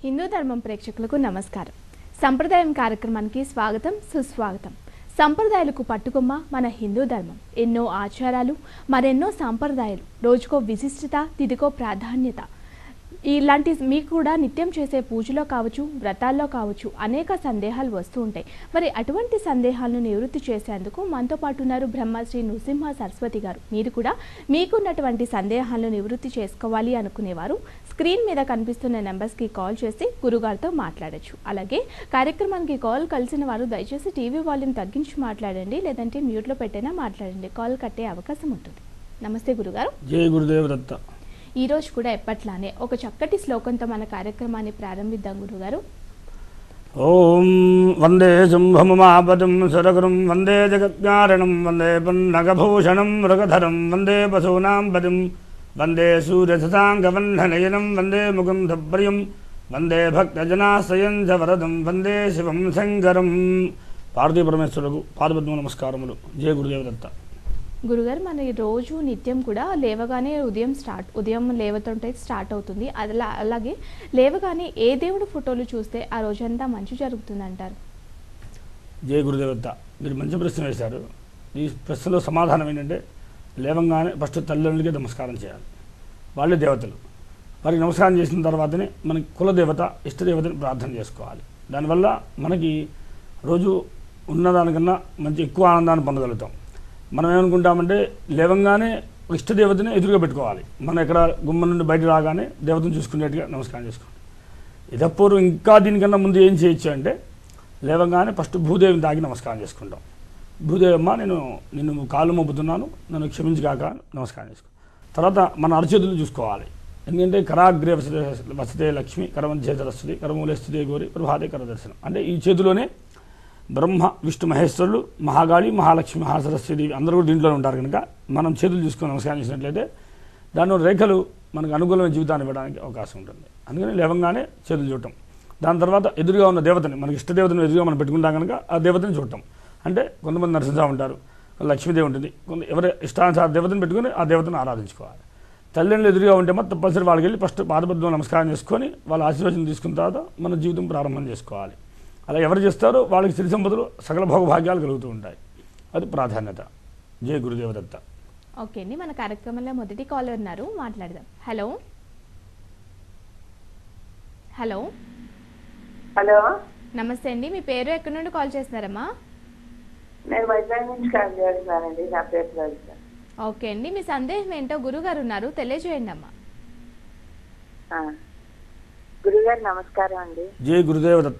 హిందూ ధర్మం ప్రేక్షకులకు నమస్కారం సంప్రదాయం కార్యక్రమానికి స్వాగతం సుస్వాగతం సంప్రదాయాలకు పట్టుకొమ్మ మన హిందూ ధర్మం ఎన్నో ఆచారాలు మరెన్నో సంప్రదాయాలు రోజుకో విశిష్టత తిదికో ప్రాధాన్యత ఇలాంటి మీకు కూడా నిత్యం చేసే పూజలో కావచ్చు వ్రతాల్లో కావచ్చు అనేక సందేహాలు వస్తూ ఉంటాయి మరి అటువంటి సందేహాలను నివృత్తి చేసేందుకు మనతో పాటు ఉన్నారు బ్రహ్మశ్రీ నృసింహ సరస్వతి గారు మీరు కూడా మీకున్నటువంటి సందేహాలను నివృత్తి చేసుకోవాలి అనుకునేవారు స్క్రీన్ మీద కనిపిస్తున్న నెంబర్స్కి కాల్ చేసి గురుగారితో మాట్లాడొచ్చు అలాగే కార్యక్రమానికి కాల్ కలిసిన వారు దయచేసి టీవీ వాల్యూమ్ తగ్గించి మాట్లాడండి లేదంటే మ్యూట్లో పెట్టైనా మాట్లాడండి కాల్ కట్టే అవకాశం ఉంటుంది నమస్తే గురుగారు జయ గురుదేవ దత్త ఈ రోజు కూడా ఎప్పట్లానే ఒక చక్కటి శ్లోకంతో మన కార్యక్రమాన్ని ప్రారంభిద్దాం గురుగారు ఓం వందే శుంభముమాపదం సురగురుం వందే జగజ్ఞారణం వందే పన్నగభూషణం మృగధరం వందే పశూనాం పదం వందే సూర్యశతాంగవన్హనయనం వందే ముకుంధప్రియం వందే భక్తజనాశ్రయం చ వరదం వందే శివం శంకరం పార్వతీ పరమేశ్వరులకు పాదపద్మ నమస్కారములు జయ గురుదేవ దత్త గురుగారు మన ఈ రోజు నిత్యం కూడా లేవగానే ఉదయం స్టార్ట్ ఉదయం లేవతుంటే స్టార్ట్ అవుతుంది అలా అలాగే లేవగానే ఏ దేవుడు ఫోటోలు చూస్తే ఆ రోజంతా మంచి జరుగుతుంది అంటారు జయ గురుదేవత మీరు మంచి ప్రశ్న వేశారు ఈ ప్రశ్నలో సమాధానం ఏంటంటే లేవంగానే ఫస్ట్ తల్లిదండ్రులకి నమస్కారం చేయాలి వాళ్ళే దేవతలు వారికి నమస్కారం చేసిన తర్వాతనే మనకి కులదేవత ఇష్టదేవతని ప్రార్థన చేసుకోవాలి దానివల్ల మనకి రోజు ఉన్నదానికన్నా మంచి ఎక్కువ ఆనందాన్ని పొందగలుగుతాం మనం ఏమనుకుంటామంటే లేవంగానే ఇష్టదేవతని ఎదురుగా పెట్టుకోవాలి మనం ఎక్కడ గుమ్మం నుండి బయట రాగానే దేవతను చూసుకునేట్టుగా నమస్కారం చేసుకోవాలి ఇదప్పూర్వం ఇంకా దీనికన్నా ముందు ఏం చేయొచ్చు అంటే లేవగానే ఫస్ట్ భూదేవిని తాగి నమస్కారం చేసుకుంటాం భూదేవమ్మ నేను నిన్ను కాలు మోపుతున్నాను నన్ను క్షమించుగాక అని నమస్కారం చేసుకో తర్వాత మన అరచేతులు చూసుకోవాలి ఎందుకంటే కరాగ్రే వసతే వసతే లక్ష్మి కరమంచే సరస్వతి కరమూలస్థితే గోరి ప్రభాతే కరదర్శనం అంటే ఈ చేతిలోనే బ్రహ్మ విష్ణు మహేశ్వరులు మహాగాళి మహాలక్ష్మి మహాసరస్వతి అందరూ కూడా దీంట్లో ఉంటారు కనుక మనం చేతులు చూసుకొని నమస్కారం చేసినట్లయితే దానిలో రేఖలు మనకు అనుకూలమైన జీవితాన్ని ఇవ్వడానికి అవకాశం ఉంటుంది అందుకని లేవంగానే చేతులు చూడటం దాని తర్వాత ఎదురుగా ఉన్న దేవతని మనకి ఇష్ట దేవతను ఎదురుగా మనం పెట్టుకుంటాం కనుక ఆ దేవతని చూడటం అంటే కొంతమంది నరసింహ ఉంటారు లక్ష్మీదేవి ఉంటుంది కొంత ఎవరి ఇష్టానుసార దేవతను పెట్టుకొని ఆ దేవతను ఆరాధించుకోవాలి తల్లిదండ్రులు ఎదురుగా ఉంటే మాత్రం తప్పనిసరి వాళ్ళకి వెళ్ళి ఫస్ట్ పాదబద్ధం నమస్కారం చేసుకొని వాళ్ళ ఆశీర్వచనం తీసుకున్న తర్వాత మన జీవితం ప్రారంభం చేసుకోవాలి అలా ఎవరు చేస్తారో వాళ్ళకి సిరి సంపదలు సకల భోగభాగ్యాలు కలుగుతూ ఉంటాయి అది ప్రాధాన్యత జయ గురుదేవదత్త ఓకే అండి మన కార్యక్రమంలో మొదటి కాలర్ ఉన్నారు మాట్లాడదాం హలో హలో హలో నమస్తే అండి మీ పేరు ఎక్కడి నుండి కాల్ చేస్తున్నారమ్మా నేను వైజాగ్ నుంచి కాల్ చేస్తున్నానండి నా పేరు లలిత ఓకే అండి మీ సందేహం ఏంటో గురుగారు ఉన్నారు తెలియజేయండి అమ్మా ఆ. గురుగారు నమస్కారం అండి జయ గురుదేవదత్త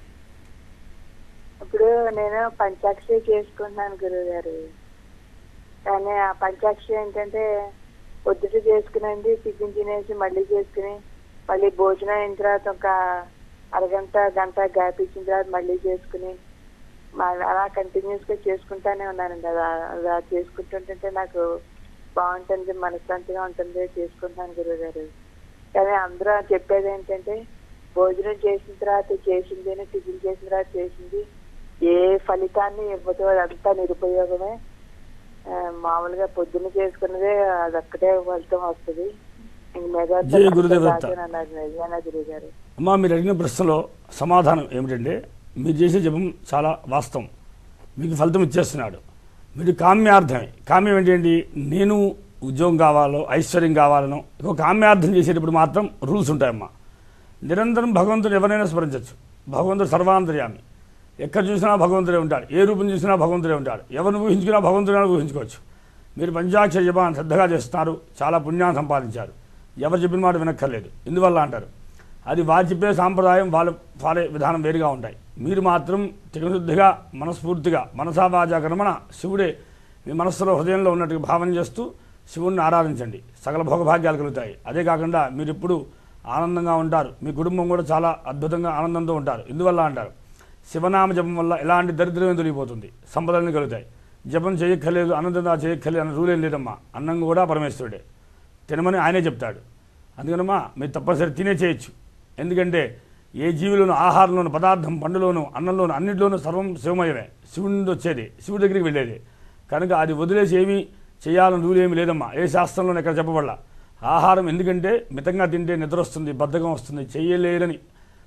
ఇప్పుడు నేను పంచాక్షరి చేసుకుంటున్నాను గురుగారు కానీ ఆ పంచాక్షరి ఏంటంటే పొద్దుట చేసుకునండి టిఫిన్ తినేసి మళ్ళీ చేసుకుని మళ్ళీ భోజనం అయిన తర్వాత ఒక అరగంట గంట గ్యాప్ ఇచ్చిన తర్వాత మళ్ళీ చేసుకుని మా- అలా కంటిన్యూస్ గా చేసుకుంటానే ఉన్నానండి అలా అలా చేసుకుంటుంటే నాకు బాగుంటుంది మనశ్శాంతిగా ఉంటుంది చేసుకుంటాను గురుగారు కానీ అందరూ చెప్పేది ఏంటంటే భోజనం చేసిన తర్వాత చేసింది టిఫిన్ చేసిన తర్వాత చేసింది ఏ ఫలితాన్ని ఇవ్వదు అదంతా నిరుపయోగమే ఆ, మామూలుగా పొద్దున్న చేసుకున్నదే అదొక్కటే ఫలితం వస్తుంది ఇంక మిగతా జై గురుదేవదత్త. రాజేనా అన్నారు నిజమేనా గురుగారు అమ్మా మీరు అడిగిన ప్రశ్నలో సమాధానం ఏమిటంటే మీరు చేసే జపం చాలా వాస్తవం మీకు ఫలితం ఇచ్చేస్తున్నాడు మీరు కామ్యార్థమే కామ్యం ఏంటండి నేను ఉద్యోగం కావాలో ఐశ్వర్యం కావాలనో ఒక కామ్యార్థం చేసేటప్పుడు మాత్రం రూల్స్ ఉంటాయమ్మా నిరంతరం భగవంతుడు ఎవరైనా స్మరించవచ్చు భగవంతుడు సర్వాంతర్యామి ఎక్కడ చూసినా భగవంతుడే ఉంటాడు ఏ రూపం చూసినా భగవంతుడే ఉంటాడు ఎవరిని ఊహించుకున్నా భగవంతుడే ఊహించుకోవచ్చు మీరు పంచాక్షర జపాన్ని శ్రద్ధగా చేస్తున్నారు చాలా పుణ్యాన్ని సంపాదించారు ఎవరు చెప్పిన మాట వినక్కర్లేదు ఎందువల్ల అంటారు అది వారు చెప్పే సాంప్రదాయం వాళ్ళు పాడే విధానం వేరుగా ఉంటాయి మీరు మాత్రం తికశుద్ధిగా మనస్ఫూర్తిగా మనసావాజ కర్మణ శివుడే మీ మనస్సులో హృదయంలో ఉన్నట్టుగా భావన చేస్తూ శివుణ్ణి ఆరాధించండి సకల భోగభాగ్యాలు కలుగుతాయి అదే కాకుండా మీరు ఎప్పుడు ఆనందంగా ఉంటారు మీ కుటుంబం కూడా చాలా అద్భుతంగా ఆనందంతో ఉంటారు ఎందువల్ల అంటారు శివనామ జపం వల్ల ఎలాంటి దరిద్రమే తొలగిపోతుంది సంపదలన్నీ కలుగుతాయి జపం చేయక్కర్లేదు అనంతంగా చేయక్కర్లేదు అన్న రూల్ ఏం లేదమ్మా అన్నం కూడా పరమేశ్వరుడే తినమని ఆయనే చెప్తాడు అందుకనమ్మా మీరు తప్పనిసరి తినే చేయొచ్చు ఎందుకంటే ఏ జీవిలోను ఆహారంలోను పదార్థం పండులోను అన్నంలోను అన్నింటిలోనూ సర్వం శివమయమే శివుడి నుండి వచ్చేది శివుడి దగ్గరికి వెళ్ళేది కనుక అది వదిలేసి ఏమీ చేయాలని రూల్ ఏమీ లేదమ్మా ఏ శాస్త్రంలోనూ ఎక్కడ చెప్పబడలా ఆహారం ఎందుకంటే మితంగా తింటే నిద్ర వస్తుంది బద్ధకం వస్తుంది చెయ్యలేరని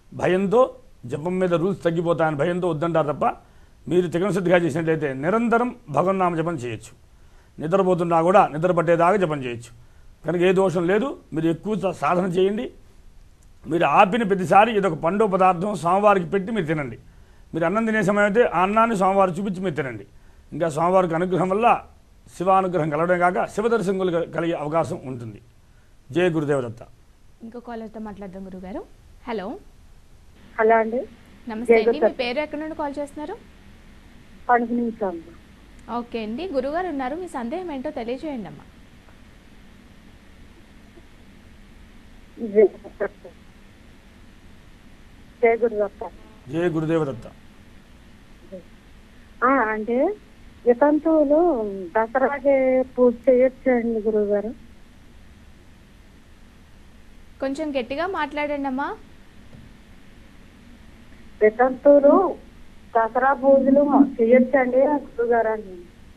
భయంతో జపం మీద రూల్స్ తగ్గిపోతాయని భయంతో వద్దంటారు తప్ప మీరు తిగనశుద్ధిగా చేసినట్లయితే నిరంతరం భగవన్నామ జపం చేయొచ్చు నిద్రపోతున్నా కూడా నిద్ర పట్టేదాకా జపం చేయొచ్చు కనుక ఏ దోషం లేదు మీరు ఎక్కువ సా- సాధన చేయండి మీరు ఆపిన ప్రతిసారి ఇదొక పండు పదార్థం స్వామివారికి పెట్టి మీరు తినండి మీరు అన్నం తినే సమయం అయితే ఆ అన్నాన్ని స్వామివారికి చూపించి మీరు తినండి ఇంకా స్వామివారికి అనుగ్రహం వల్ల శివానుగ్రహం కలగడం కాక శివదర్శనములు కలిగే అవకాశం ఉంటుంది జయ గురుదేవదత్త ఇంకో కాలర్తో మాట్లాడదాం గురుగారు హలో హలో అండి నమస్తే జై అండి మీ గురుదత్త. పేరు ఎక్కడి నుండి కాల్ చేస్తున్నారు పండుగ నుంచి అమ్మ ఓకే అండి గురుగారు ఉన్నారు మీ సందేహం ఏంటో తెలియజేయండి అమ్మా జయ గురుదత్త జయ గురుదేవదత్త ఆ, అంటే వితంతువులు దసరాకి పూజ చేయొచ్చు అండి గురువు గారు కొంచెం గట్టిగా మాట్లాడండి అమ్మా వితంతువులు దసరా పూజలు చేయొచ్చండి గురువు గారు అండి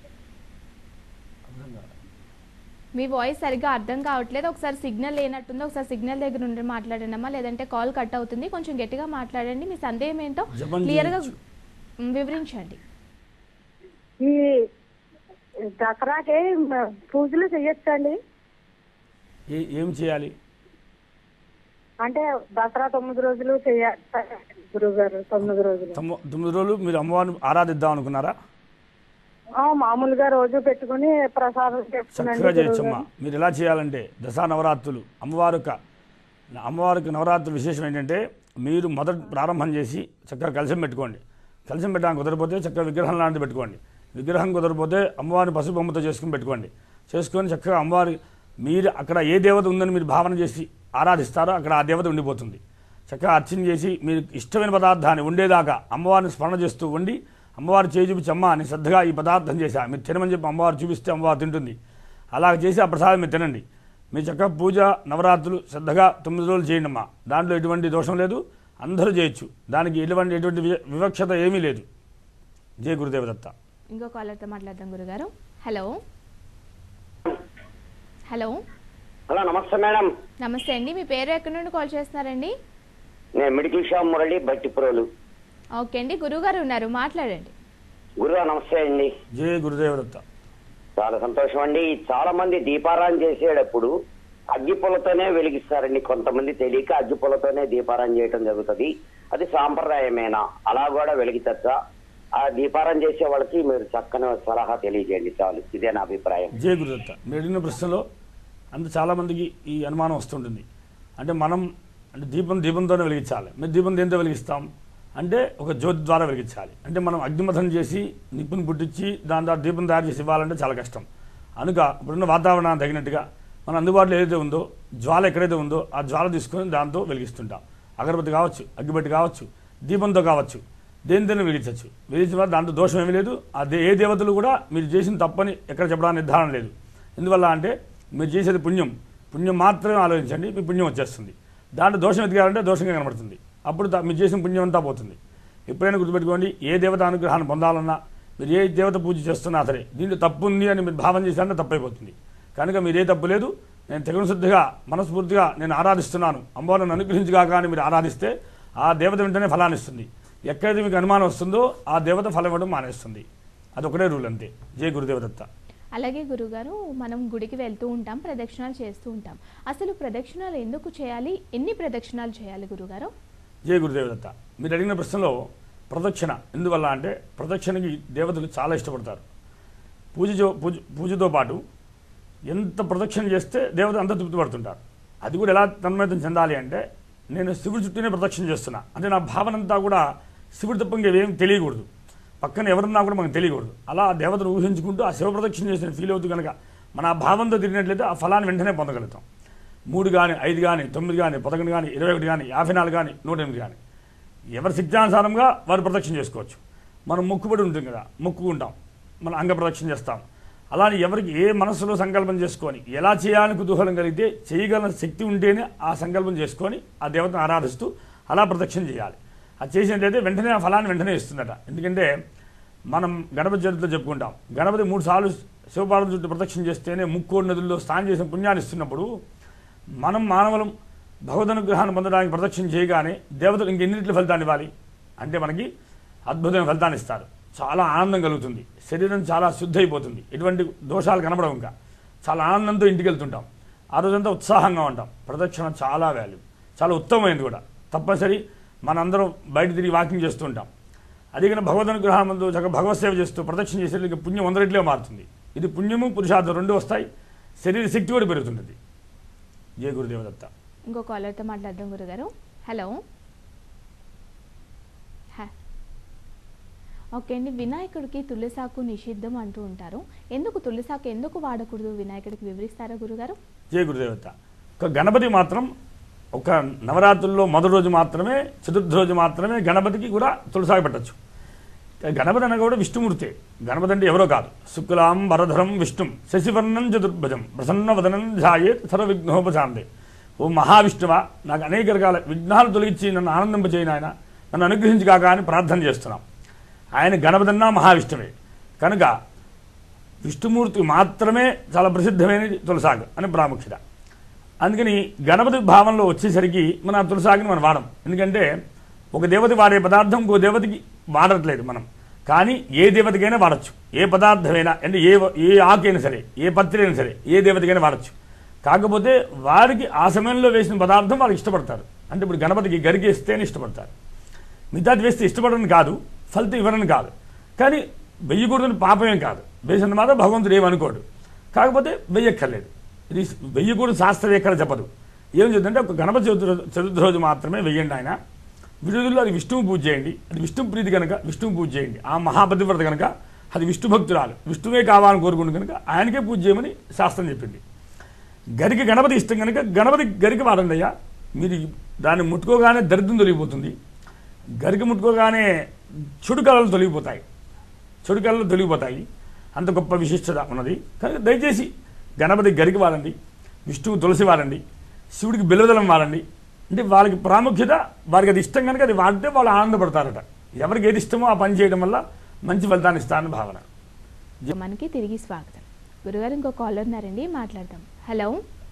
మీ వాయిస్ సరిగ్గా అర్థం కావట్లేదు ఒకసారి సిగ్నల్ లేనట్టుంది ఒకసారి సిగ్నల్ దగ్గర ఉండి మాట్లాడండి అమ్మా లేదంటే కాల్ కట్ అవుతుంది కొంచెం గట్టిగా మాట్లాడండి మీ సందేహం ఏంటో జపం క్లియర్గా చేయొచ్చు. వివరించండి ఈ దసరాకి మ- పూజలు చేయొచ్చండి ఏ ఏం చేయాలి అంటే దసరా తొమ్మిది రోజులు చేయాలి గురువు గారు తొమ్మిది రోజులు తొమ్మ తొమ్మిది రోజులు మీరు అమ్మవారిని ఆరాధిద్దాం అనుకున్నారా ఆ, మామూలుగా రోజు పెట్టుకుని ప్రసాదం చెప్తున్నాండి చక్కగా చేయొచ్చమ్మా మీరు ఎలా చేయాలంటే దసరా నవరాత్రులు అమ్మవారి యొక్క అమ్మవారికి నవరాత్రులు విశేషం ఏంటంటే మీరు మొదట ప్రారంభం చేసి చక్కగా కలశం పెట్టుకోండి కలశం పెట్టడానికి కుదరపోతే చక్కగా విగ్రహం లాంటిది పెట్టుకోండి విగ్రహం కుదరపోతే అమ్మవారిని పసుపు బొమ్మతో చేసుకుని పెట్టుకోండి చేసుకొని చక్కగా అమ్మవారి మీరు అక్కడ ఏ దేవత ఉందని మీరు భావన చేసి ఆరాధిస్తారో అక్కడ ఆ దేవత ఉండిపోతుంది చక్కగా అర్చన చేసి మీరు ఇష్టమైన పదార్థాన్ని ఉండేదాకా అమ్మవారిని స్మరణ చేస్తూ ఉండి అమ్మవారు చేయి చూపించి అమ్మ అని శ్రద్ధగా ఈ పదార్థం చేశా మీరు తినమని చెప్పి అమ్మవారు చూపిస్తే అమ్మవారు తింటుంది అలా చేసి ఆ ప్రసాదం మీరు తినండి మీ చక్కగా పూజ నవరాత్రులు శ్రద్ధగా తొమ్మిది రోజులు చేయండి అమ్మా దాంట్లో ఎటువంటి దోషం లేదు అందరూ చేయొచ్చు దానికి ఎటువంటి ఎటువంటి వి- వివక్షత ఏమీ లేదు జయ గురుదేవదత్త ఇంకో కాలర్తో మాట్లాడదాం గురుగారు హలో హలో హలో నమస్తే మేడం నమస్తే అండి మీ పేరు ఎక్కడి నుండి కాల్ చేస్తున్నారండి నేను medical shop Murali Battiprolu okay అండి గురుగారు ఉన్నారు మాట్లాడండి గురువు నమస్తే అండి జయ గురుదేవదత్త చాలా సంతోషం అండి చాలా మంది దీపారాయణ చేసేటప్పుడు అగ్గిపుల్లతోనే వెలిగిస్తారండి కొంతమంది తెలియక అగ్గిపుల్లతోనే దీపారాయణ చేయటం జరుగుతుంది అది సాంప్రదాయమేనా అలా కూడా వెలిగించచ్చా ఆ దీపారాయణ చేసే వాళ్ళకి మీరు చక్కని సలహా తెలియజేయండి చాలు ఇదే నా అభిప్రాయం జయ గురుదత్త మీరు అడిగిన ప్రశ్నలో అంత చాలామందికి ఈ అనుమానం వస్తుంటుంది అంటే మనం అంటే దీపం దీపంతోనే వెలిగించాలి మీరు దీపం దేంతో వెలిగిస్తాం అంటే ఒక జ్యోతి ద్వారా వెలిగించాలి అంటే మనం అగ్నిమథనం చేసి నిప్పుని పుట్టించి దాని ద్వారా దీపం తయారు చేసి ఇవ్వాలంటే చాలా కష్టం అనుక ఇప్పుడున్న వాతావరణానికి తగినట్టుగా మన అందుబాటులో ఏదైతే ఉందో జ్వాల ఎక్కడైతే ఉందో ఆ జ్వాల తీసుకొని దాంతో వెలిగిస్తుంటాం అగరబత్తి కావచ్చు అగ్గిబెట్టి కావచ్చు దీపంతో కావచ్చు దేనితోనే వెలిగించవచ్చు వెలిగించిన వల్ల దాంట్లో దోషం ఏమీ లేదు ఆ దే ఏ దేవతలు కూడా మీరు చేసిన తప్పని ఎక్కడ చెప్పడానికి నిర్ధారణ లేదు ఎందువల్ల అంటే మీరు చేసేది పుణ్యం పుణ్యం మాత్రమే ఆలోచించండి మీ పుణ్యం వచ్చేస్తుంది దాంట్లో దోషం ఎదిగారంటే దోషంగా కనబడుతుంది అప్పుడు దా- మీరు చేసిన పుణ్యం అంతా పోతుంది ఎప్పుడైనా గుర్తుపెట్టుకోండి ఏ దేవత అనుగ్రహాన్ని పొందాలన్నా మీరు ఏ దేవత పూజ చేస్తున్నా సరే దీంట్లో తప్పు ఉంది అని మీరు భావన చేశారంటే తప్పైపోతుంది కనుక మీరు ఏ తప్పు లేదు నేను తెగులు శుద్ధిగా మనస్ఫూర్తిగా నేను ఆరాధిస్తున్నాను అమ్మవారిని అనుగ్రహించుగా కానీ మీరు ఆరాధిస్తే ఆ దేవత వెంటనే ఫలాన్ని ఇస్తుంది ఎక్కడైతే మీకు అనుమానం వస్తుందో ఆ దేవత ఫలం ఇవ్వడం మానేస్తుంది అది ఒకటే రూల్ అంతే జై గురుదేవదత్త అలాగే గురుగారు మనం గుడికి వెళ్తూ ఉంటాం ప్రదక్షిణాలు చేస్తూ ఉంటాం అసలు ప్రదక్షిణాలు ఎందుకు చేయాలి ఎన్ని ప్రదక్షిణాలు చేయాలి గురుగారు జయ గురుదేవదత్త మీరు అడిగిన ప్రశ్నలో ప్రదక్షిణ ఎందువల్ల అంటే ప్రదక్షిణకి దేవతలు చాలా ఇష్టపడతారు పూజ చో- పూజ పూజతో పాటు ఎంత ప్రదక్షిణ చేస్తే దేవత అంత తృప్తి పడుతుంటారు అది కూడా ఎలా తన్మయతం చెందాలి అంటే నేను శివుడి చుట్టూనే ప్రదక్షిణ చేస్తున్నా అంటే నా భావన అంతా కూడా శివుడి తప్ప ఇంకేం తెలియకూడదు పక్కన ఎవరున్నా కూడా మనకు తెలియకూడదు అలా ఆ దేవతను ఊహించుకుంటూ ఆ శివ ప్రదక్షిణ చేసిన ఫీల్ అవుతూ కనుక మన ఆ భావంతో తిరిగినట్లయితే ఆ ఫలాన్ని వెంటనే పొందగలుగుతాం మూడు కానీ ఐదు కానీ తొమ్మిది కానీ పదకొండు కానీ ఇరవై ఒకటి కానీ యాభై నాలుగు కానీ నూట ఎనిమిది కానీ ఎవరి శక్త్యానుసారంగా వారు ప్రదక్షిణ చేసుకోవచ్చు మనం మొక్కుబడి ఉంటుంది కదా మొక్కుకుంటాం మనం అంగ ప్రదక్షిణ చేస్తాం అలానే ఎవరికి ఏ మనస్సులో సంకల్పం చేసుకొని ఎలా చేయాలని కుతూహలం కలిగితే చేయగల శక్తి ఉంటేనే ఆ సంకల్పం చేసుకొని ఆ దేవతను ఆరాధిస్తూ అలా ప్రదక్షిణ చేయాలి అది చేసినట్లయితే వెంటనే ఆ ఫలాన్ని వెంటనే ఇస్తుందట ఎందుకంటే మనం గణపతి చరిత్రలో చెప్పుకుంటాం గణపతి మూడు సార్లు శివపార్వతి చుట్టూ ప్రదక్షిణ చేస్తేనే ముక్కోటి నదుల్లో స్నానం చేసిన పుణ్యాన్ని ఇస్తున్నప్పుడు మనం మానవులం భగవద్ అనుగ్రహాన్ని పొందడానికి ప్రదక్షిణ చేయగానే దేవతలు ఇంకెన్నింటి ఫలితాన్ని ఇవ్వాలి అంటే మనకి అద్భుతమైన ఫలితాన్ని ఇస్తారు చాలా ఆనందం కలుగుతుంది శరీరం చాలా శుద్ధి అయిపోతుంది ఎటువంటి దోషాలు కనబడవు ఇంకా చాలా ఆనందంతో ఇంటికి వెళ్తుంటాం ఆ రోజంతా ఉత్సాహంగా ఉంటాం ప్రదక్షిణ చాలా వాల్యూ చాలా ఉత్తమమైనది కూడా తప్పనిసరి మనందరం బయట తిరిగి వాకింగ్ చేస్తూ ఉంటాం అదే కనుక భగవద్ అనుగ్రహం ముందు చక్కగా భగవత్ సేవ చేస్తూ ప్రదక్షిణ చేసేది ఇంకా పుణ్యం వంద రెట్లే మారుతుంది ఇది పుణ్యము పురుషార్థం రెండు వస్తాయి శరీర శక్తి కూడా పెరుగుతుంది జయ గురుదేవదత్త ఇంకో కాలర్తో మాట్లాడదాం గురుగారు హలో హ. ఓకే అండి వినాయకుడికి తులసాకు నిషిద్ధం అంటూ ఉంటారు ఎందుకు తులసాకు ఎందుకు వాడకూడదు వినాయకుడికి వివరిస్తారా గురుగారు జయ గురుదేవత ఒక గణపతి మాత్రం ఒక నవరాత్రుల్లో మొదటి రోజు మాత్రమే చతుర్థ రోజు మాత్రమే గణపతికి కూడా తులసాగి పెట్టచ్చు గణపతి అనగా కూడా విష్ణుమూర్తే గణపతి అంటే ఎవరో కాదు శుక్లాం వరధరం విష్ణుం శశివర్ణం చతుర్భుజం ప్రసన్నవదనం ధ్యాయేత్ సర్వ విఘ్నోపశాంతే ఓ మహావిష్ణువా నాకు అనేక రకాల విఘ్నాలు తొలగించి నన్ను ఆనందింపచేయను ఆయన నన్ను అనుగ్రహించి కాక అని ప్రార్థన చేస్తున్నాం ఆయన గణపతన్నా మహావిష్ణువే కనుక విష్ణుమూర్తి మాత్రమే చాలా ప్రసిద్ధమైనది తులసాగు అని ప్రాముఖ్యత అందుకని గణపతి భావంలో వచ్చేసరికి మన ఆ తులసాగిని మనం వాడం ఎందుకంటే ఒక దేవత వాడే పదార్థం ఇంకో దేవతకి వాడట్లేదు మనం కానీ ఏ దేవతకైనా వాడచ్చు ఏ పదార్థమైనా అంటే ఏ ఏ ఆకైనా సరే ఏ పత్రి అయినా సరే ఏ దేవతకైనా వాడచ్చు కాకపోతే వారికి ఆ సమయంలో వేసిన పదార్థం వాళ్ళకి ఇష్టపడతారు అంటే ఇప్పుడు గణపతికి గరికి వేస్తేనే ఇష్టపడతారు మిగతాది వేస్తే ఇష్టపడని కాదు ఫలితం ఇవ్వరని కాదు కానీ వెయ్యకూడదని పాపమేం కాదు వేసిన మాత్రం భగవంతుడు ఏమనుకోడు కాకపోతే వెయ్యక్కర్లేదు ఇది వెయ్యకూడదు శాస్త్రం ఎక్కడ చెప్పదు ఏం చెప్తుందంటే ఒక గణపతి చతుర్థ చతుర్థ రోజు మాత్రమే వెయ్యండి ఆయన విడుదలలో అది విష్ణువు పూజ చేయండి అది విష్ణు ప్రీతి కనుక విష్ణువు పూజ చేయండి ఆ మహాపతివ్రత కనుక అది విష్ణు భక్తురాలు విష్ణువే కావాలని కోరుకుంటు కనుక ఆయనకే పూజ చేయమని శాస్త్రం చెప్పింది గరికి గణపతి ఇష్టం కనుక గణపతి గరికి వాడండి అయ్యా మీరు దాన్ని ముట్టుకోగానే దరిద్రం తొలగిపోతుంది గరికి ముట్టుకోగానే చెడు కళలు తొలగిపోతాయి చెడు కళలు తొలగిపోతాయి అంత గొప్ప విశిష్టత ఉన్నది కనుక దయచేసి గణపతి గరికి వాడండి విష్ణువు తులసి వాడండి శివుడికి బిల్వదలం వాడండి అంటే వాళ్ళకి ప్రాముఖ్యత వారికి అది ఇష్టం కనుక అది వాడితే వాళ్ళు ఆనందపడతారట ఎవరికి ఏది ఇష్టమో ఆ పని చేయడం వల్ల మంచి ఫలితాన్ని ఇస్తారని భావన మనకి తిరిగి స్వాగతం గురుగారు ఇంకో కాలర్ ఉన్నారండి మాట్లాడదాం హలో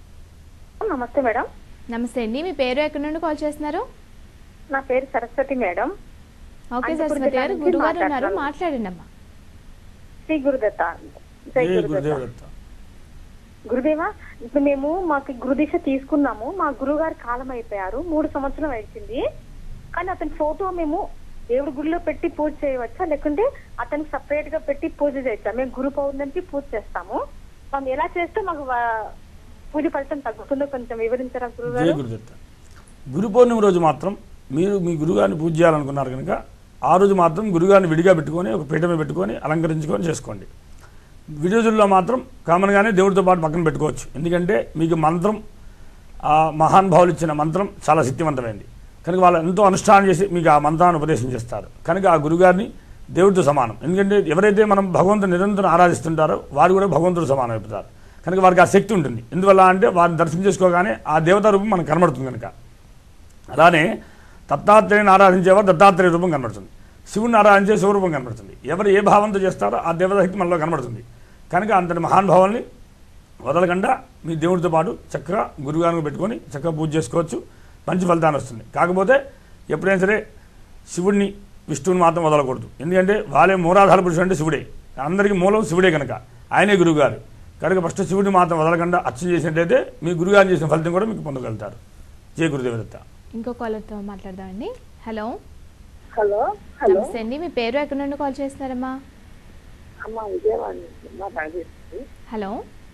నమస్తే మేడం నమస్తే అండి మీ పేరు ఎక్కడి నుండి కాల్ చేస్తున్నారు నా పేరు సరస్వతి మేడం ఓకే అంటే సరస్వతి గారు గురుగారు గురుగారు ఉన్నారు మాట్లాడతాను. మాట్లాడండి అమ్మా శ్రీ గురుదత్త జై జయ గురుదత్త గురుదేవదత్త గురుదేవా ఇప్పుడు మేము మాకు గురుదీక్ష తీసుకున్నాము మా గురుగారు కాలం అయిపోయారు మూడు సంవత్సరం అయిపోయింది కానీ అతని ఫోటో మేము దేవుడి గుడిలో పెట్టి పూజ చేయవచ్చా లేకుంటే అతనికి సపరేట్ గా పెట్టి పూజ చేయొచ్చా మేము గురు పౌర్ణమికి పూజ చేస్తాము మనం ఎలా చేస్తే మాకు వా- పూజ ఫలితం తగ్గుతుందో కొంచెం వివరించారా జయ గురుగారు గురుదత్త గురు పౌర్ణమి రోజు మాత్రం మీరు మీ గురుగారిని పూజ చేయాలనుకున్నారు కనుక ఆ రోజు మాత్రం గురుగారిని విడిగా పెట్టుకొని ఒక పీఠ మీద పెట్టుకొని అలంకరించుకొని చేసుకోండి విడియోజుల్లో మాత్రం కామన్గానే దేవుడితో పాటు పక్కన పెట్టుకోవచ్చు ఎందుకంటే మీకు మంత్రం ఆ మహానుభావులు ఇచ్చిన మంత్రం చాలా శక్తివంతమైంది కనుక వాళ్ళు ఎంతో అనుష్ఠానం చేసి మీకు ఆ మంత్రాన్ని ఉపదేశం చేస్తారు కనుక ఆ గురుగారిని దేవుడితో సమానం ఎందుకంటే ఎవరైతే మనం భగవంతుని నిరంతరం ఆరాధిస్తుంటారో వారు కూడా భగవంతుడు సమానం అయిపోతారు కనుక వారికి ఆ శక్తి ఉంటుంది ఎందువల్ల అంటే వారిని దర్శనం చేసుకోగానే ఆ దేవతా రూపం మనకు కనబడుతుంది కనుక అలానే దత్తాత్రేయుని ఆరాధించేవారు దత్తాత్రేయ రూపం కనబడుతుంది శివుని ఆరాధించే శివరూపం కనబడుతుంది ఎవరు ఏ భావంతో చేస్తారో ఆ దేవతాశక్తి మనలో కనబడుతుంది కనుక అంతటి మహానుభావాల్ని వదలకుండా మీ దేవుడితో పాటు చక్కగా గురుగాను పెట్టుకొని చక్కగా పూజ చేసుకోవచ్చు మంచి ఫలితాన్ని వస్తుంది కాకపోతే ఎప్పుడైనా సరే శివుడిని విష్ణువుని మాత్రం వదలకూడదు ఎందుకంటే వాళ్ళే మూలాధార పురుషుడు అంటే శివుడే అందరికీ మూలం శివుడే కనుక ఆయనే గురువుగారు కనుక ఫస్ట్ శివుడిని మాత్రం వదలకుండా అర్చన చేసినట్టయితే మీ గురుగారు చేసిన ఫలితం కూడా మీకు పొందగలుగుతారు జయ గురుదేవదత్త ఇంకో కాలర్తో మాట్లాడదామండి హలో హలో హలో నమస్తే అండి మీ పేరు ఎక్కడి నుండి కాల్ చేస్తున్నారమ్మా అమ్మ విజయవాడ నుంచి మా రాజేశ్వరి హలో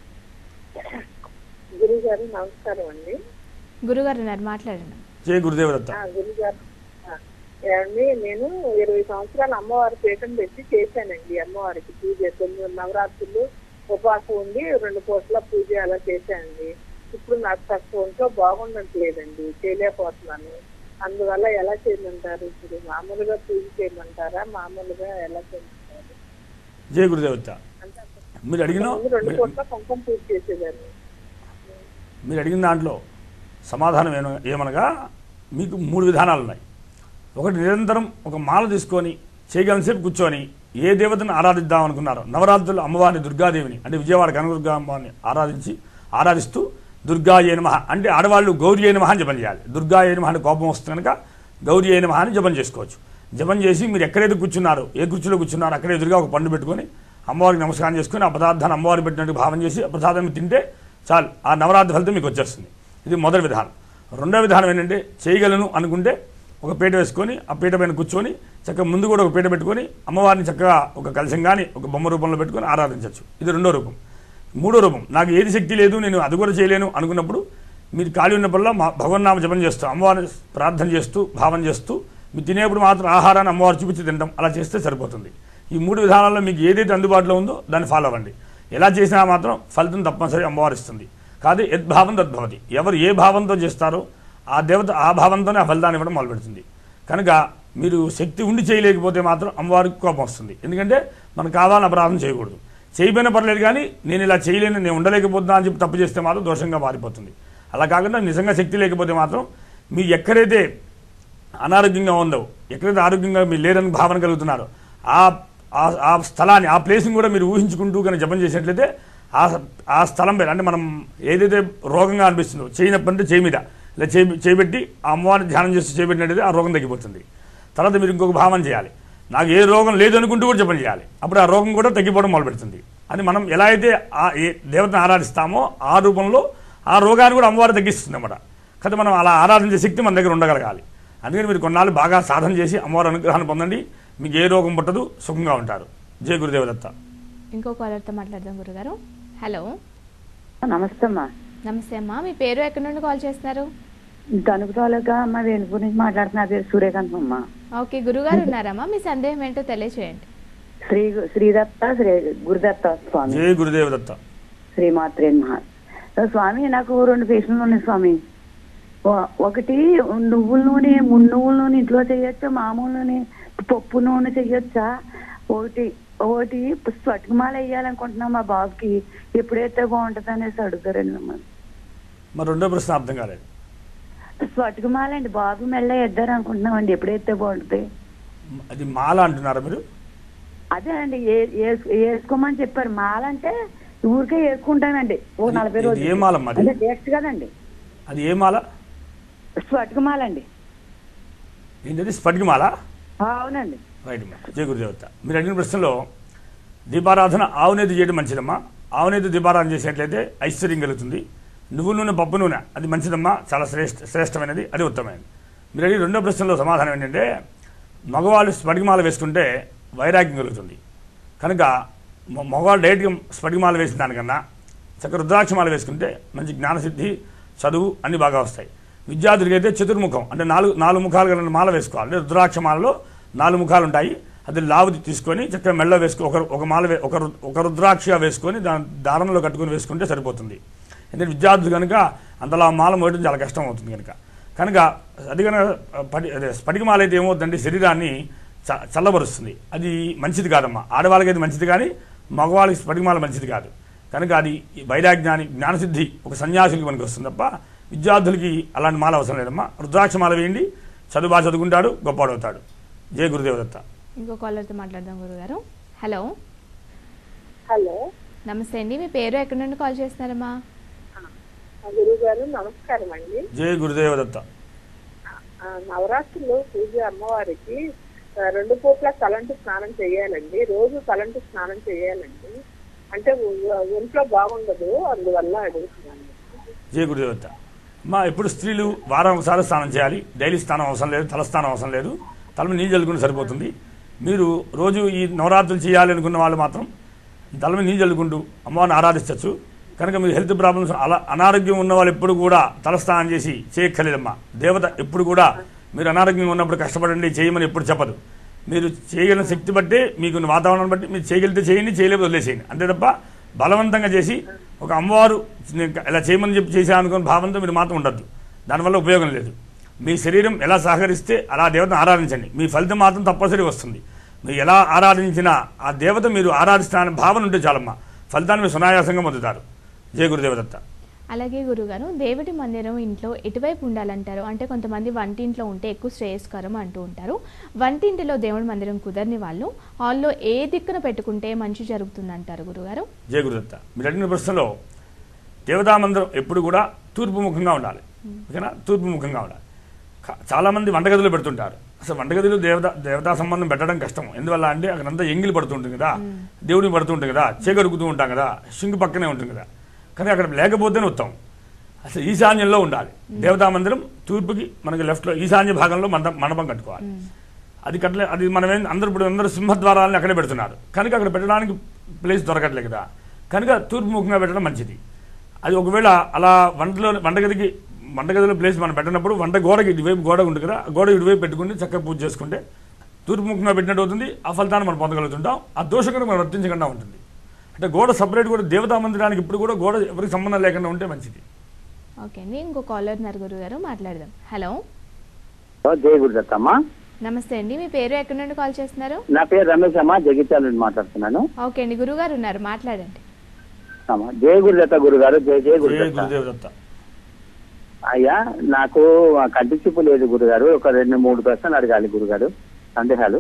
గురువు గారు నమస్కారం అండి గురుగారు ఉన్నారు మాట్లాడండి జయ గురుదేవదత్త ఆ, గురువు గారు ఆ, ఏమండి నేను ఇరవై సంవత్సరాలు అమ్మవారి పీఠం పెట్టి చేశానండి అమ్మవారికి పూజ తొమ్మిది నవరాత్రులు ఉపవాసం ఉండి రెండు పూటల పూజ అలా చేశానండి ఇప్పుడు నాకు తక్కువ ఒంట్లో బాగుండట్లేదండి చేయలేకపోతున్నాను అందువల్ల ఎలా చేయమంటారు ఇప్పుడు మామూలుగా పూజ చేయమంటారా మామూలుగా ఎలా చేయమంటారు జయ గురుదేవత అంటే మీరు అడిగిన ముందు రెండు పూట్ల కుంకుమ పూజ చేసేదాన్ని మీరు అడిగిన దాంట్లో సమాధానం ఏమ ఏమనగా మీకు మూడు విధానాలు ఉన్నాయి ఒకటి నిరంతరం ఒక మాల తీసుకొని చేయగలసేపు కూర్చొని ఏ దేవతను ఆరాధిద్దాం అనుకున్నారో నవరాత్రులు అమ్మవారిని దుర్గాదేవిని అంటే విజయవాడ కనకదుర్గా అమ్మవారిని ఆరాధించి ఆరాధిస్తూ దుర్గా ఏ నమః అంటే ఆడవాళ్ళు గౌరీ ఏ నమః అని జపం చేయాలి దుర్గా ఏ నమః అని కోపం వస్తుంది కనుక గౌరీ ఏ నమః అని జపం చేసుకోవచ్చు జపం చేసి మీరు ఎక్కడైతే కూర్చున్నారో ఏ కుర్చీలో కూర్చున్నారో అక్కడ ఎదురుగా ఒక పండు పెట్టుకొని అమ్మవారికి నమస్కారం చేసుకొని ఆ పదార్థాన్ని అమ్మవారికి పెట్టినట్టు భావం చేసి ఆ ప్రసాదం తింటే చాలు ఆ నవరాత్రి ఫలితం మీకు వచ్చేస్తుంది ఇది మొదటి విధానం రెండో విధానం ఏంటంటే చేయగలను అనుకుంటే ఒక పీట వేసుకొని ఆ పీట పైన కూర్చొని చక్కగా ముందు కూడా ఒక పీట పెట్టుకొని అమ్మవారిని చక్కగా ఒక కలశం కానీ ఒక బొమ్మ రూపంలో పెట్టుకొని ఆరాధించవచ్చు ఇది రెండో రూపం మూడో రూపం నాకు ఏది శక్తి లేదు నేను అది కూడా చేయలేను అనుకున్నప్పుడు మీరు ఖాళీ ఉన్నప్పుడల్లా మా భగవన్నామ జపం చేస్తూ అమ్మవారిని ప్రార్థన చేస్తూ భావన చేస్తూ మీరు తినేప్పుడు మాత్రం ఆహారాన్ని అమ్మవారు చూపించి తినడం అలా చేస్తే సరిపోతుంది ఈ మూడు విధానాల్లో మీకు ఏదైతే అందుబాటులో ఉందో దాన్ని ఫాలో అవ్వండి ఎలా చేసినా మాత్రం ఫలితం తప్పనిసరి అమ్మవారు ఇస్తుంది కాదు యద్భావం తద్భవతి ఎవరు ఏ భావంతో చేస్తారో ఆ దేవత ఆ భావంతోనే ఆ ఫలితాన్ని ఇవ్వడం మొదలుపెడుతుంది కనుక మీరు శక్తి ఉండి చేయలేకపోతే మాత్రం అమ్మవారికి కోపం వస్తుంది ఎందుకంటే మనకు కావాలని అపరాధం చేయకూడదు చేయకపోయినా పర్లేదు కానీ నేను ఇలా చేయలేను నేను ఉండలేకపోతున్నా అని చెప్పి తప్పు చేస్తే మాత్రం దోషంగా మారిపోతుంది అలా కాకుండా నిజంగా శక్తి లేకపోతే మాత్రం మీరు ఎక్కడైతే అనారోగ్యంగా ఉందో ఎక్కడైతే ఆరోగ్యంగా మీరు లేరని భావన కలుగుతున్నారో ఆ ఆ- ఆ స్థలాన్ని ఆ ప్లేస్ని కూడా మీరు ఊహించుకుంటూ కనుక జపం చేసినట్లయితే ఆ ఆ స్థలం పేరు అంటే మనం ఏదైతే రోగంగా అనిపిస్తుందో చేయనప్పటి అంటే చేయి మీద ఇలా చేయి చేయబెట్టి ఆ అమ్మవారిని ధ్యానం చేస్తూ చేయబెట్టినట్టయితే ఆ రోగం తగ్గిపోతుంది తర్వాత మీరు ఇంకొక భావన చేయాలి నాకు ఏ రోగం లేదు అనుకుంటూ కూడా జపం చేయాలి అప్పుడు ఆ రోగం కూడా తగ్గిపోవడం మొదలుపెడుతుంది అని మనం ఎలా అయితే ఆ ఏ దేవతను ఆరాధిస్తామో ఆ రూపంలో ఆ రోగాన్ని కూడా అమ్మవారు తగ్గిస్తుంది అన్నమాట కాబట్టి మనం అలా ఆరాధించే శక్తి మన దగ్గర ఉండగలగాలి అందుకని మీరు కొన్నాళ్ళు బాగా సాధన చేసి అమ్మవారి అనుగ్రహాన్ని పొందండి మీకు ఏ రోగం పుట్టదు సుఖంగా ఉంటారు జయ గురుదేవదత్త ఇంకో కాలర్తో మాట్లాడదాం గురుగారు హలో నమస్తే అమ్మా నమస్తే అమ్మా మీ పేరు ఎక్కడి నుండి కాల్ చేస్తున్నారు తణుకు తాలూకా అమ్మ వేణుపూర్ నుంచి మాట్లాడుతున్నా నా పేరు సూర్యకాంతం అమ్మ ఓకే గురుగారు ఉన్నారమ్మా మీ సందేహం ఏంటో తెలియచేయండి శ్రీ శ్రీదత్త శ్రీ గురుదత్త స్వామి జయ గురుదేవదత్త శ్రీమాత్రే మహా స్వామి నాకు రెండు ప్రశ్నలు ఉన్నాయి స్వామి ఒ- ఒకటి నువ్వుల నూనె మున్నువ్వుల నూనె ఇంట్లో చేయొచ్చా మామూలు నూనె పప్పు నూనె చెయ్యొచ్చా ఒకటి ఒకటి స్వటికమాల వేయాలనుకుంటున్నాం మా బాబుకి ఎప్పుడైతే బాగుంటుంది అనేసి అడుగుతారండి మిమ్మల్ని మరి రెండో ప్రశ్న అర్థం కాలేదు స్వటికమాల అండి బాబు మెల్ల వేద్దారు అనుకుంటున్నామండి ఎప్పుడైతే బాగుంటుంది అది మాల అంటున్నారా మీరు అదే అండి ఏ- ఏ- వేసుకోమని చెప్పారు మాల అంటే ఊరికే వేసుకుంటానండి ఓ ఇది- నలభై ఇది రోజులు ఏ మాలమ్మా అది? అదే డేట్స్ కదండి అది ఏ మాల స్వటిక మాల అండి ఏంటది స్ఫటిక మాల ఆ, అవునండి రైట్ అమ్మా జయ గురుదేవత మీరు అడిగిన ప్రశ్నలో దీపారాధన ఆవునేది చేయడం మంచిదమ్మా ఆవునేది దీపారాధన చేసినట్లయితే ఐశ్వర్యం కలుగుతుంది నువ్వు నూనె పప్పు నూనె అది మంచిదమ్మా చాలా శ్రేష్ఠ శ్రేష్టమైనది అది ఉత్తమమైనది మీరు అడిగిన రెండో ప్రశ్నలో సమాధానం ఏంటంటే మగవాళ్ళు స్ఫటికమాల వేసుకుంటే వైరాగ్యం కలుగుతుంది కనుక మ- మగవాళ్ళు డైరెక్ట్గా స్ఫటికమాల వేసిన దానికన్నా చక్క రుద్రాక్షమాల వేసుకుంటే మంచి జ్ఞానసిద్ధి చదువు అన్ని బాగా వస్తాయి విద్యార్థులకి అయితే చతుర్ముఖం అంటే నాలుగు నాలుగు ముఖాలు కలిగిన మాల వేసుకోవాలి అంటే రుద్రాక్ష మాలలో నాలుగు ముఖాలు ఉంటాయి అది లావుది తీసుకొని చక్కగా మెళ్ళ వేసుకో ఒక ఒక మాల వే- ఒక రు- ఒక రుద్రాక్ష వేసుకొని దాని దారంలో కట్టుకొని వేసుకుంటే సరిపోతుంది ఎందుకంటే విద్యార్థులు కనుక అంతలా మాల మోయడం చాలా కష్టం అవుతుంది కనుక కనుక అది కనుక పడి అదే స్ఫటికమాల అయితే ఏమవుతుందంటే శరీరాన్ని చ చల్లబరుస్తుంది అది మంచిది కాదమ్మా ఆడవాళ్ళకి అది మంచిది కానీ మగవాళ్ళకి స్ఫటికమాల మంచిది కాదు కనుక అది ఈ వైరాగ్యాని జ్ఞానసిద్ధి ఒక సన్యాసులకి మనకి వస్తుంది తప్ప విద్యార్థులకి అలాంటి మాల అవసరం లేదమ్మా రుద్రాక్ష మాల వేయండి చదువు బాగా చదువుకుంటాడు గొప్పవాడవుతాడు జయ గురుదేవదత్త ఇంకో కాలర్తో మాట్లాడదాం గురుగారు హలో హలో నమస్తే అండి మీ పేరు ఎక్కడి నుండి కాల్ చేస్తున్నారమ్మా గురువు గారు నమస్కారం అండి జయ గురుదేవదత్త ఆ, నవరాత్రుల్లో పూజ అమ్మవారికి ఆ, రెండు పూట్ల తలంటు స్నానం చేయాలండి రోజు తలంటు స్నానం చేయాలండి అంటే ఒ- ఒంట్లో బాగుండదు అందువల్ల అడుగుతున్నాను జయ గురుదేవత అమ్మా ఎప్పుడు స్త్రీలు వారం ఒకసారి స్నానం చేయాలి డైలీ స్నానం అవసరం లేదు తల స్నానం అవసరం లేదు తల మీద నీళ్ళు చల్లుకుంటే సరిపోతుంది మీరు రోజు ఈ నవరాత్రులు చేయాలి అనుకున్న వాళ్ళు మాత్రం తల మీద నీళ్ళు చల్లుకుంటూ అమ్మవారిని ఆరాధించవచ్చు కనుక మీరు హెల్త్ ప్రాబ్లమ్స్ అలా అనారోగ్యం ఉన్న వాళ్ళు ఎప్పుడు కూడా తలస్నానం చేసి చేయక్కర్లేదమ్మా దేవత ఎప్పుడు కూడా మీరు అనారోగ్యంగా ఉన్నప్పుడు కష్టపడండి చేయమని ఎప్పుడు చెప్పదు మీరు చేయగలిగిన శక్తి బట్టి మీకు ఉన్న వాతావరణం బట్టి మీరు చేయగలిగితే చేయండి చేయలేకపోతే వదిలేసేయండి అంతే తప్ప బలవంతంగా చేసి ఒక అమ్మవారు నేను ఇలా చేయమని చెప్పి చేశాను అనుకున్న భావంతో మీరు మాత్రం ఉండద్దు దానివల్ల ఉపయోగం లేదు మీ శరీరం ఎలా సహకరిస్తే అలా దేవతను ఆరాధించండి మీ ఫలితం మాత్రం తప్పనిసరి వస్తుంది మీరు ఎలా ఆరాధించినా ఆ దేవత మీరు ఆరాధిస్తానని భావన ఉంటే చాలమ్మా ఫలితాన్ని మీరు సునాయాసంగా పొందుతారు జయ గురుదేవదత్త అలాగే గురుగారు దేవుడి మందిరం ఇంట్లో ఎటువైపు ఉండాలంటారు అంటే కొంతమంది వంటింట్లో ఉంటే ఎక్కువ శ్రేయస్కరం అంటూ ఉంటారు వంటింటిలో దేవుడి మందిరం కుదరని వాళ్ళు హాల్లో ఏ దిక్కున పెట్టుకుంటే మంచి జరుగుతుంది అంటారు గురుగారు జయ గురుదత్త మీరు అడిగిన ప్రశ్నలో దేవతా మందిరం ఎప్పుడు కూడా తూర్పు ముఖంగా ఉండాలి ఓకేనా తూర్పు ముఖంగా ఉండాలి కా- చాలామంది వంటగదిలో పెడుతుంటారు అసలు వంటగదిలో దేవత దేవతా సంబంధం పెట్టడం కష్టం ఎందువల్ల అంటే అక్కడంతా ఎంగిలి పడుతుంటుంది కదా దేవుడిని పడుతుంటుంది కదా చేకడుకుతూ ఉంటాం కదా షింకు పక్కనే ఉంటుంది కదా కానీ అక్కడ లేకపోతేనే ఉత్తమం అసలు ఈశాన్యంలో ఉండాలి దేవతా మందిరం తూర్పుకి మనకి లెఫ్ట్లో ఈశాన్య భాగంలో మండ మండపం కట్టుకోవాలి అది కట్టలే అది మనం ఏం అందరూ ఇప్పుడు అందరూ సింహద్వారాలని అక్కడే పెడుతున్నారు కనుక అక్కడ పెట్టడానికి ప్లేస్ దొరకట్లేదు కదా కనుక తూర్పు ముఖంగా పెట్టడం మంచిది అది ఒకవేళ అలా వంటలో వంటగదికి వంటగదిలో ప్లేస్ మనం పెట్టినప్పుడు వంట గోడకి ఇటువైపు గోడ ఉంటుంది కదా ఆ గోడ ఇటువైపు పెట్టుకుని చక్కగా పూజ చేసుకుంటే తూర్పు ముఖంగా పెట్టినట్టు అవుతుంది ఆ ఫలితాన్ని మనం పొందగలుగుతుంటాం ఆ దోషం కూడా మనం వర్తించకుండా ఉంటుంది అంటే గోడ సపరేట్ కూడా దేవతా మందిరానికి ఇప్పుడు కూడా గోడ ఎవరికి సంబంధం లేకుండా ఉంటే మంచిది ఓకే అండి ఇంకో కాలర్ ఉన్నారు గురువు గారు మాట్లాడదాం హలో జయ గురుదత్తమ్మ నమస్తే అండి మీ పేరు ఎక్కడి నుండి కాల్ చేస్తున్నారు నా పేరు రమేష్ అమ్మ జగిత్యాల నుండి మాట్లాడుతున్నాను ఓకే అండి గురువు గారు ఉన్నారు మాట్లాడండి అమ్మ జయ గురుదత్త గురుగారు జయ జయ జయ గురుదత్త గురుదేవ దత్త అయ్యా నాకు ఆ కంటి చూపు లేదు గురుగారు ఒక రెండు మూడు ప్రశ్నలు అడగాలి గురుగారు సందేహాలు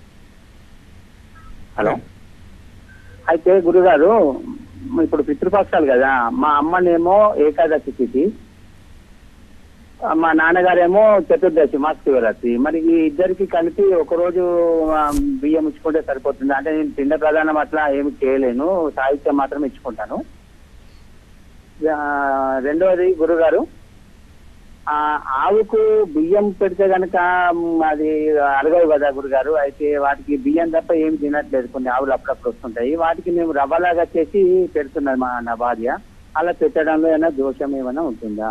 హలో అయితే గురుగారు ఇప్పుడు పితృపక్షాలు కదా మా అమ్మనేమో ఏకాదశి తిథి ఆ, మా నాన్నగారేమో చతుర్దశి మాస శివరాత్రి మరి ఈ ఇద్దరికి కలిపి ఒక రోజు ఆ, బియ్యం ఇచ్చుకుంటే సరిపోతుంది అంటే నేను పిండ ప్రధానం అట్లా ఏమి చేయలేను సాహిత్యం మాత్రం ఇచ్చుకుంటాను ఆ, రెండవది గురుగారు ఆ ఆవుకు బియ్యం పెడితే గనక మ్, అది అడగవు కదా గురుగారు అయితే వాటికి బియ్యం తప్ప ఏమి తినట్లేదు కొన్ని ఆవులు అప్పుడప్పుడు వస్తుంటాయి వాటికి మేము రవ్వలాగా చేసి పెడుతున్నది మా నా భార్య అలా పెట్టడంలో ఏమైనా దోషం ఏమైనా ఉంటుందా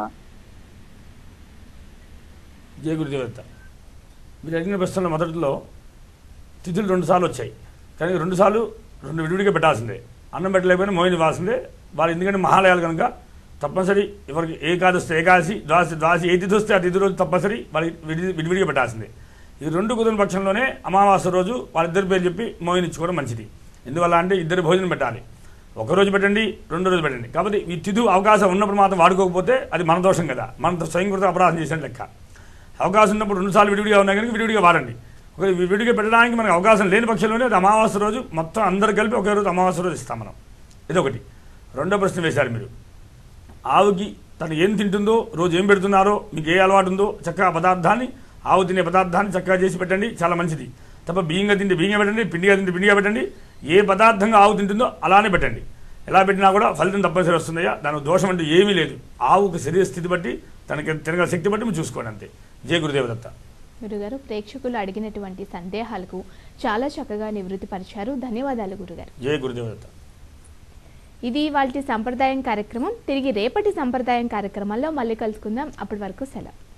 జయ గురుదేవత మీరు అడిగిన ప్రశ్నల మొదటిలో తిథులు రెండు సార్లు వచ్చాయి కానీ రెండు సార్లు రెండు విడివిడిగా పెట్టాల్సిందే అన్నం పెట్టలేకపోయినా మోయిని ఇవ్వాల్సిందే వాళ్ళు ఎందుకంటే మహాలయాలు కనుక తప్పనిసరి ఎవరికి ఏకాదశి ఏకాదశి ద్వాదశి ద్వాదశి ఏ తిథి వస్తే ఆ తిథి రోజు తప్పనిసరి వాళ్ళకి విడి విడివిడిగా పెట్టాల్సిందే ఈ రెండు కుదిరిన పక్షంలోనే అమావాస్య రోజు వాళ్ళిద్దరి పేరు చెప్పి మోయిని ఇచ్చుకోవడం మంచిది ఎందువల్ల అంటే ఇద్దరు భోజనం పెట్టాలి ఒక రోజు పెట్టండి రెండు రోజులు పెట్టండి కాబట్టి ఈ తిథు అవకాశం ఉన్నప్పుడు మాత్రం వాడుకోకపోతే అది మన దోషం కదా మన స్వయంకృత అపరాధం చేసిన లెక్క అవకాశం ఉన్నప్పుడు రెండుసార్లు విడివిడిగా ఉన్నాయి కనుక విడివిడిగా వాడండి ఒక విడివిడిగా పెట్టడానికి మనకు అవకాశం లేని పక్షంలోనే అది అమావాస్య రోజు మొత్తం అందరు కలిపి ఒకే రోజు అమావాస్య రోజు ఇస్తాం మనం ఇదొకటి రెండో ప్రశ్న వేశారు మీరు ఆవుకి తను ఏం తింటుందో రోజు ఏం పెడుతున్నారో మీకు ఏ అలవాటు ఉందో చక్కగా ఆ పదార్థాన్ని ఆవు తినే పదార్థాన్ని చక్కగా చేసి పెట్టండి చాలా మంచిది తప్ప బియ్యంగా తింటే బియ్యంగా పెట్టండి పిండిగా తింటే పిండిగా పెట్టండి ఏ పదార్థంగా ఆవు తింటుందో అలానే పెట్టండి ఎలా పెట్టినా కూడా ఫలితం తప్పనిసరి వస్తుందయ్యా దానికి దోషం అంటే ఏమీ లేదు ఆవుకు శరీర స్థితి బట్టి తనకి తినగల శక్తి బట్టి మీరు చూసుకోండి అంతే జయ గురుదేవదత్త గురుగారు ప్రేక్షకులు అడిగినటువంటి సందేహాలకు చాలా చక్కగా నివృత్తి పరిచారు ధన్యవాదాలు గురుగారు జయ గురుదేవదత్త ఇది వాళ్ళ సంప్రదాయం కార్యక్రమం తిరిగి రేపటి సంప్రదాయం కార్యక్రమంలో మళ్ళీ కలుసుకుందాం అప్పటి వరకు సెలవు